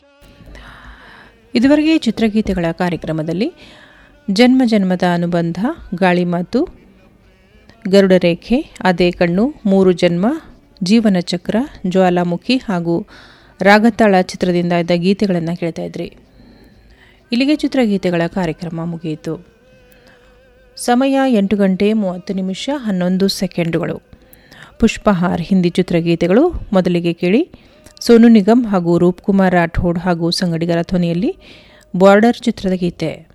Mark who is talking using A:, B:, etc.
A: ಇದುವರೆಗೆ ಚಿತ್ರಗೀತೆಗಳ ಕಾರ್ಯಕ್ರಮದಲ್ಲಿ ಜನ್ಮ ಜನ್ಮದ ಅನುಬಂಧ ಗಾಳಿ ಮಾತು ಗರುಡ ರೇಖೆ ಅದೇ ಕಣ್ಣು ಮೂರು ಜನ್ಮ ಜೀವನ ಚಕ್ರ ಜ್ವಾಲಾಮುಖಿ ಹಾಗೂ ರಾಗತಾಳ ಚಿತ್ರದಿಂದ ಇದ್ದ ಗೀತೆಗಳನ್ನು ಕೇಳ್ತಾ ಇದ್ರಿ ಇಲ್ಲಿಗೆ ಚಿತ್ರಗೀತೆಗಳ ಕಾರ್ಯಕ್ರಮ ಮುಗಿಯಿತು ಸಮಯ ಎಂಟು ಗಂಟೆ ಮೂವತ್ತು ನಿಮಿಷ ಹನ್ನೊಂದು ಸೆಕೆಂಡುಗಳು ಪುಷ್ಪಹಾರ್ ಹಿಂದಿ ಚಿತ್ರಗೀತೆಗಳು ಮೊದಲಿಗೆ ಕೇಳಿ ಸೋನು ನಿಗಮ್ ಹಾಗೂ ರೂಪ್ಕುಮಾರ್ ರಾಠೋಡ್ ಹಾಗೂ ಸಂಗಡಿಗರ ಧ್ವನಿಯಲ್ಲಿ ಬಾರ್ಡರ್ ಚಿತ್ರದ ಗೀತೆ